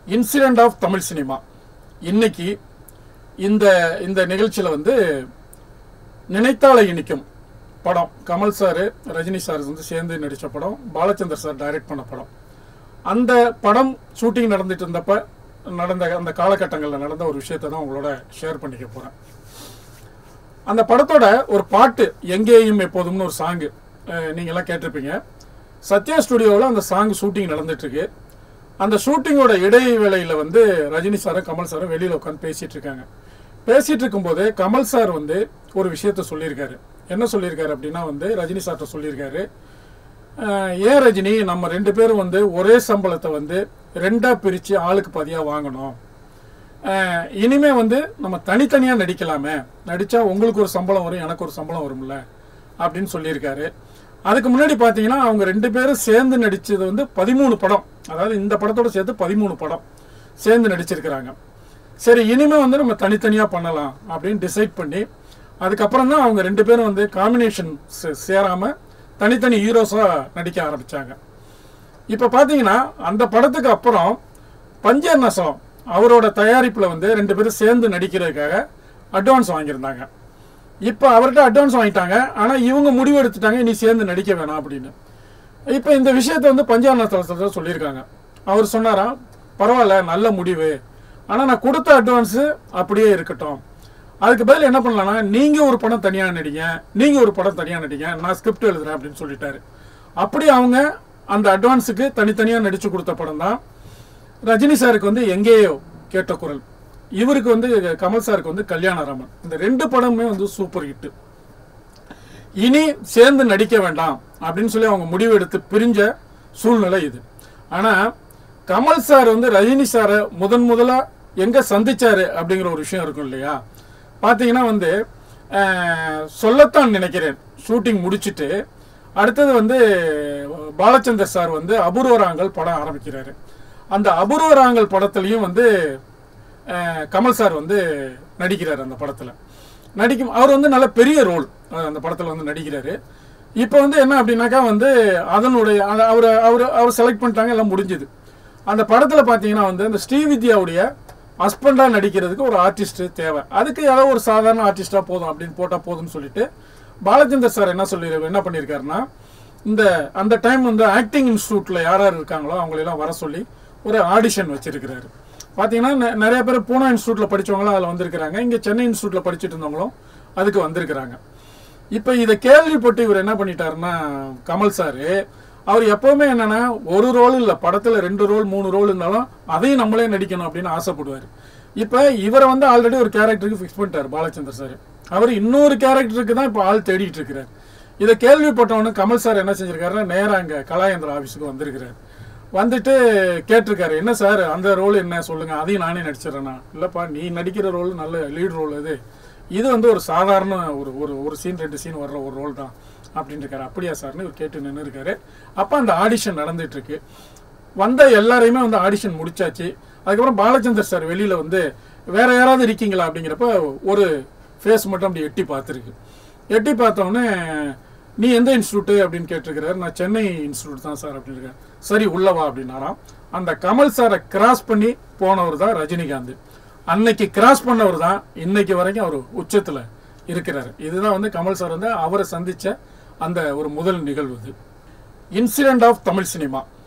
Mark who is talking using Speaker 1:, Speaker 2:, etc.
Speaker 1: incident of Tamil cinema இன்னைக்கு இந்த இந்த நிகழ்ச்சியில் வந்து நினைத்தால இனிக்கும் படம் கமல் சார் ரஜினி சார் வந்து சேர்ந்து நடித்த படம் பாலச்சந்தர் சார் டைரக்ட் பண்ண படம் அந்த படம் ஷூட்டிங் நடந்துட்டு இருந்தப்ப நடந்த அந்த காலகட்டங்களில் நடந்த ஒரு விஷயத்தை தான் உங்களோட ஷேர் பண்ணிக்க போகிறேன் அந்த படத்தோட ஒரு பாட்டு எங்கேயும் எப்போதும்னு ஒரு சாங்கு நீங்கள்லாம் கேட்டிருப்பீங்க சத்யா ஸ்டுடியோவில் அந்த சாங் ஷூட்டிங் நடந்துட்டுருக்கு அந்த ஷூட்டிங்கோட இடைவேளையில் வந்து ரஜினி சாரும் கமல் சாரும் வெளியில் உட்காந்து பேசிகிட்டு இருக்காங்க பேசிகிட்டு இருக்கும்போது கமல் சார் வந்து ஒரு விஷயத்த சொல்லியிருக்காரு என்ன சொல்லியிருக்காரு அப்படின்னா வந்து ரஜினி சார்கிட்ட சொல்லியிருக்காரு அஹ், ஏன் ரஜினி நம்ம ரெண்டு பேரும் வந்து ஒரே சம்பளத்தை வந்து ரெண்டாக பிரித்து ஆளுக்கு பாதியாக வாங்கணும் அஹ், இனிமே வந்து நம்ம தனித்தனியாக நடிக்கலாமே நடித்தா உங்களுக்கு ஒரு சம்பளம் வரும் எனக்கு ஒரு சம்பளம் வரும்ல அப்படின்னு சொல்லியிருக்காரு அதுக்கு முன்னாடி பார்த்தீங்கன்னா அவங்க ரெண்டு பேரும் சேர்ந்து நடித்தது வந்து பதிமூணு படம் அதாவது இந்த படத்தோட சேர்த்து பதிமூணு படம் சேர்ந்து நடிச்சிருக்கிறாங்க சரி இனிமே வந்து நம்ம தனித்தனியாக பண்ணலாம் அப்படின்னு டிசைட் பண்ணி அதுக்கப்புறம் தான் அவங்க ரெண்டு பேரும் வந்து காம்பினேஷன் சேராமல் தனித்தனி ஹீரோஸாக நடிக்க ஆரம்பித்தாங்க இப்போ பார்த்தீங்கன்னா அந்த படத்துக்கு அப்புறம் பஞ்சர் நசம் அவரோட தயாரிப்பில் வந்து ரெண்டு பேரும் சேர்ந்து நடிக்கிறதுக்காக அட்வான்ஸ் வாங்கியிருந்தாங்க இப்போ அவர்கிட்ட அட்வான்ஸ் வாங்கிட்டாங்க ஆனால் இவங்க முடிவு எடுத்துட்டாங்க இனி சேர்ந்து நடிக்க வேணாம் அப்படின்னு இப்போ இந்த விஷயத்தை வந்து பஞ்சாப சொல்லியிருக்காங்க அவர் சொன்னாராம் பரவாயில்ல நல்ல முடிவு ஆனால் நான் கொடுத்த அட்வான்ஸு அப்படியே இருக்கட்டும் அதுக்கு பதில் என்ன பண்ணலாம்னா நீங்கள் ஒரு படம் தனியாக நடிங்க நீங்கள் ஒரு படம் தனியாக நடிங்க நான் ஸ்கிரிப்ட் எழுதுறேன் அப்படின்னு சொல்லிட்டாரு அப்படி அவங்க அந்த அட்வான்ஸுக்கு தனித்தனியாக நடித்து கொடுத்த படம் தான் ரஜினி சாருக்கு வந்து எங்கேயோ கேட்ட குரல் இவருக்கு வந்து கமல் சாருக்கு வந்து கல்யாணராமன் இந்த ரெண்டு படமுமே வந்து சூப்பர் ஹிட்டு இனி சேர்ந்து நடிக்க வேண்டாம் அப்படின்னு சொல்லி அவங்க முடிவு எடுத்து பிரிஞ்ச சூழ்நிலை இது ஆனா கமல் சார் வந்து ரஜினி சாரை முதன் முதலா எங்க சந்திச்சாரு அப்படிங்கிற ஒரு விஷயம் இருக்கும் இல்லையா பாத்தீங்கன்னா வந்து அஹ், சொல்லத்தான் நினைக்கிறேன் ஷூட்டிங் முடிச்சிட்டு அடுத்தது வந்து பாலச்சந்தர் சார் வந்து அபூர்வராங்கல் படம் ஆரம்பிக்கிறாரு அந்த அபூர்வராங்கல் படத்துலையும் வந்து அஹ், கமல் சார் வந்து நடிக்கிறார் அந்த படத்தில் நடிக்கும் அவர் வந்து நல்ல பெரிய ரோல் அந்த படத்தில் வந்து நடிக்கிறாரு இப்போ வந்து என்ன அப்படின்னாக்கா வந்து அதனுடைய அந்த- அவர் அவர் அவர் செலக்ட் பண்ணிட்டாங்க எல்லாம் முடிஞ்சுது அந்த படத்தில் பார்த்தீங்கன்னா வந்து அந்த ஸ்ரீவித்யாவுடைய ஹஸ்பண்டாக நடிக்கிறதுக்கு ஒரு ஆர்டிஸ்ட் தேவை அதுக்கு ஏதோ ஒரு சாதாரண ஆர்டிஸ்டாக போதும் அப்படின்னு போட்டால் போதும்னு சொல்லிட்டு பாலச்சந்தர் சார் என்ன சொல்லி என்ன பண்ணியிருக்காருன்னா இந்த அந்த டைம் வந்து ஆக்டிங் இன்ஸ்டியூட்டில் யார் யார் இருக்காங்களோ அவங்களெல்லாம் வர சொல்லி ஒரு ஆடிஷன் வச்சிருக்கிறாரு பார்த்தீங்கன்னா நெ- நிறைய பேர் பூனா இன்ஸ்டியூட்டில் படிச்சவங்களும் அதில் வந்திருக்கிறாங்க இங்கே சென்னை இன்ஸ்டியூட்டில் படிச்சுட்டு இருந்தவங்களும் அதுக்கு வந்திருக்கிறாங்க இப்போ இதை கேள்விப்பட்டு இவர் என்ன பண்ணிட்டாருன்னா கமல் சார் அவர் எப்பவுமே என்னன்னா ஒரு ரோல் இல்லை படத்தில் ரெண்டு ரோல் மூணு ரோல் இருந்தாலும் அதையும் நம்மளே நடிக்கணும் அப்படின்னு ஆசைப்படுவார் இப்போ இவரை வந்து ஆல்ரெடி ஒரு கேரக்டருக்கு ஃபிக்ஸ் பண்ணிட்டார் பாலச்சந்தர் சார் அவர் இன்னொரு கேரக்டருக்கு தான் இப்போ ஆள் தேடிட்டு இருக்கிறார் இதை கேள்விப்பட்டவொன்னு கமல் சார் என்ன செஞ்சிருக்காருன்னா நேராக அங்கே கலாயந்திர ஆஃபீஸுக்கு வந்திருக்கிறார் வந்துட்டு கேட்டிருக்காரு என்ன சார் அந்த ரோல் என்ன சொல்லுங்க அதையும் நானே நடிச்சிடறேனா இல்லைப்பா நீ நடிக்கிற ரோல் நல்ல லீட் ரோல் இது இது வந்து ஒரு சாதாரண ஒரு ஒரு ஒரு சீன் ரெண்டு சீன் வர்ற ஒரு ரோல் தான் அப்படின்னு இருக்காரு அப்படியா சார்னு இவர் கேட்டு நின்று இருக்காரு அப்போ அந்த ஆடிஷன் நடந்துட்டு இருக்கு வந்த எல்லாரையுமே வந்து ஆடிஷன் முடிச்சாச்சு அதுக்கப்புறம் பாலச்சந்தர் சார் வெளியில வந்து வேற யாராவது இருக்கீங்களா அப்படிங்கிறப்ப ஒரு ஃபேஸ் மட்டும் அப்படி எட்டி பார்த்துருக்கு எட்டி பார்த்தோன்னே நீ எந்த இன்ஸ்டியூட்டு அப்படின்னு கேட்டிருக்கிறாரு நான் சென்னை இன்ஸ்டியூட் தான் சார் அப்படின்னு இருக்காரு சரி உள்ளவா அப்படின்னாராம் அந்த கமல் சாரை கிராஸ் பண்ணி போனவர் தான் ரஜினிகாந்த் அன்னைக்கு கிராஸ் பண்ணவர் தான் இன்னைக்கு வரைக்கும் அவர் உச்சத்தில் இருக்கிறார் இதுதான் வந்து கமல் சார் வந்து அவரை சந்திச்ச அந்த ஒரு முதல் நிகழ்வு இது இன்சிடென்ட் ஆஃப் தமிழ் சினிமா